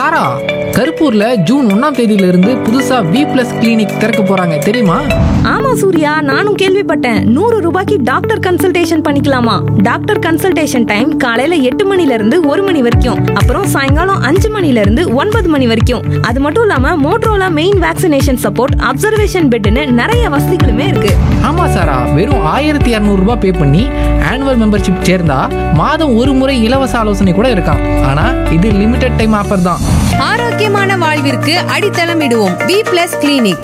சாரா கருப்பூர்ல June ஒன்னாம் தேதியில இருந்து புதுசா வி பிளஸ் கிளினிக் திறக்க போறாங்க தெரியுமா ஆமா சூர்யா நானும் கேள்விப்பட்டேன் நூறு ரூபாய்க்கு டாக்டர் கன்சல்டேஷன் பண்ணிக்கலாமா டாக்டர் கன்சல்டேஷன் டைம் காலையில எட்டு மணில இருந்து ஒரு மணி வரைக்கும் அப்புறம் சாயங்காலம் அஞ்சு மணில இருந்து ஒன்பது மணி வரைக்கும் அது மட்டும் இல்லாம மோட்ரோலா மெயின் வேக்சினேஷன் சப்போர்ட் அப்சர்வேஷன் பெட்னு நிறைய வசதிகளுமே இருக்கு ஆமா சாரா வெறும் ஆயிரத்தி இரநூறு ரூபாய் பே பண்ணி ஆனுவல் மெம்பர்ஷிப் சேர்ந்தா மாதம் ஒரு முறை இலவச ஆலோசனை கூட இருக்காம் ஆனா இது லிமிடெட் டைம் ஆஃபர் தான் ஆரோக்கியமான வாழ்விற்கு அடித்தளம் இடுவோம் வி பிளஸ் கிளினிக்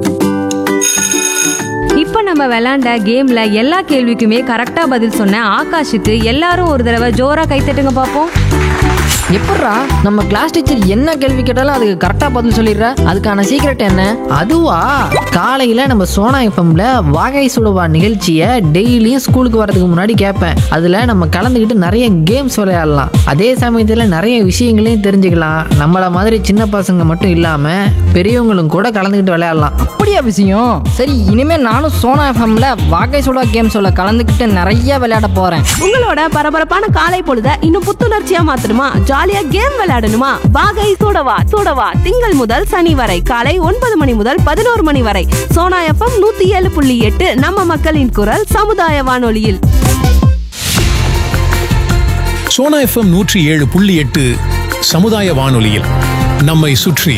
இப்போ நம்ம விளையாண்ட கேம்ல எல்லா கேள்விக்குமே கரெக்டா பதில் சொன்ன ஆகாஷுக்கு எல்லாரும் ஒரு தடவை ஜோரா கைத்தட்டுங்க பார்ப்போம் எப்பட்றா நம்ம கிளாஸ் டீச்சர் என்ன கேள்வி கேட்டாலும் அதுக்கு கரெக்டாக பதில் சொல்லிடுற அதுக்கான சீக்ரெட் என்ன அதுவா காலையில நம்ம சோனா எஃப்எம்ல வாகை சுடுவா நிகழ்ச்சியை டெய்லியும் ஸ்கூலுக்கு வரதுக்கு முன்னாடி கேட்பேன் அதுல நம்ம கலந்துக்கிட்டு நிறைய கேம்ஸ் விளையாடலாம் அதே சமயத்துல நிறைய விஷயங்களையும் தெரிஞ்சுக்கலாம் நம்மள மாதிரி சின்ன பசங்க மட்டும் இல்லாம பெரியவங்களும் கூட கலந்துக்கிட்டு விளையாடலாம் அப்படியா விஷயம் சரி இனிமே நானும் சோனா எஃப்எம்ல வாகை சுடா கேம் சொல்ல கலந்துக்கிட்டு நிறைய விளையாட போறேன் உங்களோட பரபரப்பான காலை பொழுத இன்னும் புத்துணர்ச்சியா மாத்தணுமா ஜாலியா கேம் விளையாடணுமா வாகை சூடவா சூடவா திங்கள் முதல் சனி வரை காலை ஒன்பது மணி முதல் பதினோரு மணி வரை சோனா எஃப்எம் நூத்தி ஏழு புள்ளி எட்டு நம்ம மக்களின் குரல் சமுதாய வானொலியில் சோனா எஃப்எம் நூற்றி ஏழு புள்ளி எட்டு சமுதாய வானொலியில் நம்மை சுற்றி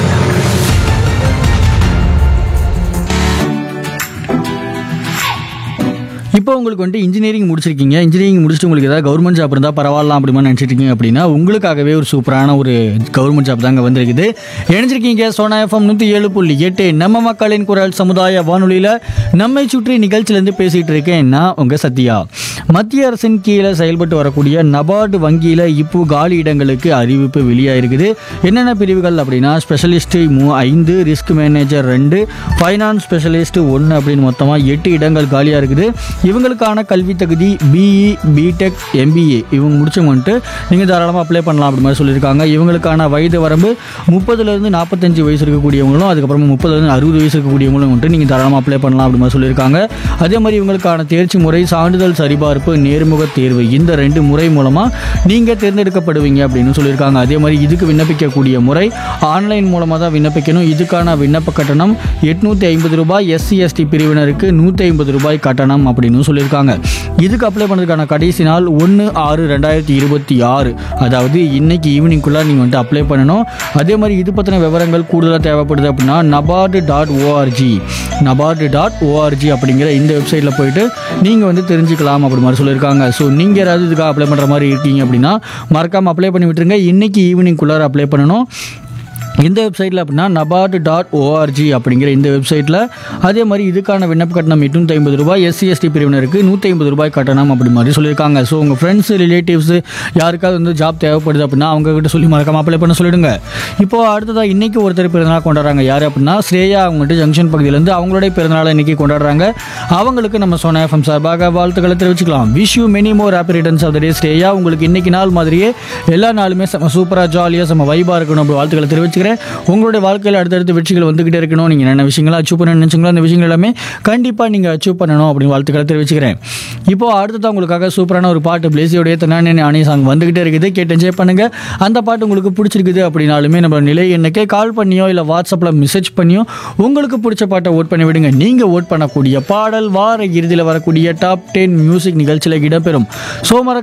இப்போ உங்களுக்கு வந்துட்டு இன்ஜினியரிங் முடிச்சிருக்கீங்க இன்ஜினியரிங் முடிச்சுட்டு உங்களுக்கு ஏதாவது கவர்மெண்ட் ஜாப் இருந்தால் பரவாயில்ல அப்படிமா நினச்சிட்டு இருக்கீங்க அப்படின்னா உங்களுக்காகவே ஒரு சூப்பரான ஒரு கவர்மெண்ட் ஜாப் தாங்க வந்திருக்குது இணைஞ்சிருக்கீங்க சோனா எஃப்எம் நூற்றி ஏழு புள்ளி எட்டு நம்ம மக்களின் குரல் சமுதாய வானொலியில் நம்மை சுற்றி நிகழ்ச்சியிலேருந்து பேசிகிட்டு இருக்கேன் நான் உங்கள் சத்யா மத்திய அரசின் கீழே செயல்பட்டு வரக்கூடிய நபார்டு வங்கியில் இப்போ காலி இடங்களுக்கு அறிவிப்பு வெளியாயிருக்குது என்னென்ன பிரிவுகள் அப்படின்னா ஸ்பெஷலிஸ்ட் மூ ஐந்து ரிஸ்க் மேனேஜர் ரெண்டு ஃபைனான்ஸ் ஸ்பெஷலிஸ்ட் ஒன்று அப்படின்னு மொத்தமாக எட்டு இடங்கள் காலியாக இருக்குது இவங்களுக்கான கல்வி தகுதி பிஇ பிடெக் எம்பிஏ இவங்க முடிச்சவங்க வந்துட்டு நீங்கள் தாராளமாக அப்ளை பண்ணலாம் அப்படி மாதிரி சொல்லியிருக்காங்க இவங்களுக்கான வயது வரம்பு முப்பதுலேருந்து நாற்பத்தஞ்சு வயசு இருக்கக்கூடியவங்களும் அதுக்கப்புறமா முப்பதுலேருந்து அறுபது வயசு இருக்கக்கூடியவங்களும் வந்துட்டு நீங்கள் தாராளமாக அப்ளை பண்ணலாம் அப்படி மாதிரி சொல்லியிருக்காங்க அதே மாதிரி இவங்களுக்கான தேர்ச்சி முறை சான்றிதழ் சரிபார்ப்பு நேர்முக தேர்வு இந்த ரெண்டு முறை மூலமாக நீங்கள் தேர்ந்தெடுக்கப்படுவீங்க அப்படின்னு சொல்லியிருக்காங்க அதே மாதிரி இதுக்கு விண்ணப்பிக்கக்கூடிய முறை ஆன்லைன் மூலமாக தான் விண்ணப்பிக்கணும் இதுக்கான விண்ணப்ப கட்டணம் எட்நூற்றி ஐம்பது ரூபாய் எஸ்சி எஸ்டி பிரிவினருக்கு நூற்றி ஐம்பது ரூபாய் கட்டணம் அப்படின்னு சொல்லியிருக்காங்க இதுக்கு அப்ளை பண்ணுறதுக்கான கடைசி நாள் ஒன்று ஆறு ரெண்டாயிரத்தி இருபத்தி ஆறு அதாவது இன்னைக்கு ஈவினிங்குள்ளே நீங்கள் வந்துட்டு அப்ளை பண்ணணும் அதே மாதிரி இது பற்றின விவரங்கள் கூடுதலாக தேவைப்படுது அப்படின்னா NABARD dot ORG NABARD dot ORG அப்படிங்கிற இந்த வெப்சைட்டில் போயிட்டு நீங்கள் வந்து தெரிஞ்சுக்கலாம் அப்படி மாதிரி சொல்லியிருக்காங்க ஸோ நீங்கள் யாராவது இதுக்காக அப்ளை பண்ணுற மாதிரி இருக்கீங்க அப்படின்னா மறக்காமல் அப்ளை பண்ணி விட்டுருங்க இன்னைக்கு ஈவினிங்குள்ளார அப்ளை பண்ணணும் இந்த வெப்சைட்டில் அப்படின்னா நபார்டு டாட் ஓஆர்ஜி அப்படிங்கிற இந்த வெப்சைட்டில் அதே மாதிரி இதுக்கான விண்ணப்ப கட்டணம் எட்நூற்றி ஐம்பது ரூபாய் எஸ்சி எஸ்டி பிரிவினருக்கு நூற்றி ஐம்பது ரூபாய் கட்டணம் அப்படி மாதிரி சொல்லியிருக்காங்க ஸோ உங்கள் ஃப்ரெண்ட்ஸ் ரிலேட்டிவ்ஸ் யாருக்காவது வந்து ஜாப் தேவைப்படுது அப்படின்னா அவங்க கிட்ட சொல்லி மறக்காம அப்ளை பண்ண சொல்லிடுங்க இப்போ அடுத்ததாக இன்னைக்கு ஒருத்தர் பிறந்தநாள் கொண்டாடுறாங்க யார் அப்படின்னா ஸ்ரேயா அவங்ககிட்ட ஜங்ஷன் பகுதியிலேருந்து அவங்களுடைய பிறந்தநாளை இன்னைக்கு கொண்டாடுறாங்க அவங்களுக்கு நம்ம சோனா எஃப்எம் சார்பாக வாழ்த்துக்களை தெரிவிச்சுக்கலாம் wish you many more happy returns of the day Shreya உங்களுக்கு இன்னைக்கு நாள் மாதிரியே எல்லா நாளுமே செம்ம சூப்பராக ஜாலியாக செம்ம வைபாக இருக்கணும் அப்படி வாழ்த்துக்களை தெரிவிச்சுக்கிறேன் உங்களுடைய வாழ்க்கையில் அடுத்தடுத்து வெற்றிகள் வந்துகிட்டே இருக்கணும் நீங்கள் என்னென்ன விஷயங்களை அச்சீவ் பண்ண நினைச்சீங்களோ அந்த விஷயங்கள் எல்லாமே கண்டிப்பாக நீங்கள் அச்சீவ் பண்ணணும் அப்படின்னு வாழ்த்துக்களை தெரிவிச்சுக்கிறேன் இப்போ அடுத்ததான் உங்களுக்காக சூப்பரான ஒரு பாட்டு பிளேசியோடைய தன்னானே அணி சாங் வந்துகிட்டே இருக்குது கேட்டு என்ஜாய் பண்ணுங்க அந்த பாட்டு உங்களுக்கு பிடிச்சிருக்குது அப்படின்னாலுமே நம்ம நிலை எண்ணுக்கே கால் பண்ணியோ இல்லை வாட்ஸ்அப்பில் மெசேஜ் பண்ணியோ உங்களுக்கு பிடிச்ச பாட்டை ஓட் பண்ணி விடுங்க நீங்கள் ஓட் பண்ணக்கூடிய பாடல் வார இறுதியில் வரக்கூடிய டாப் டென் மியூசிக் நிகழ்ச்சியில் இடம்பெறும் சோமர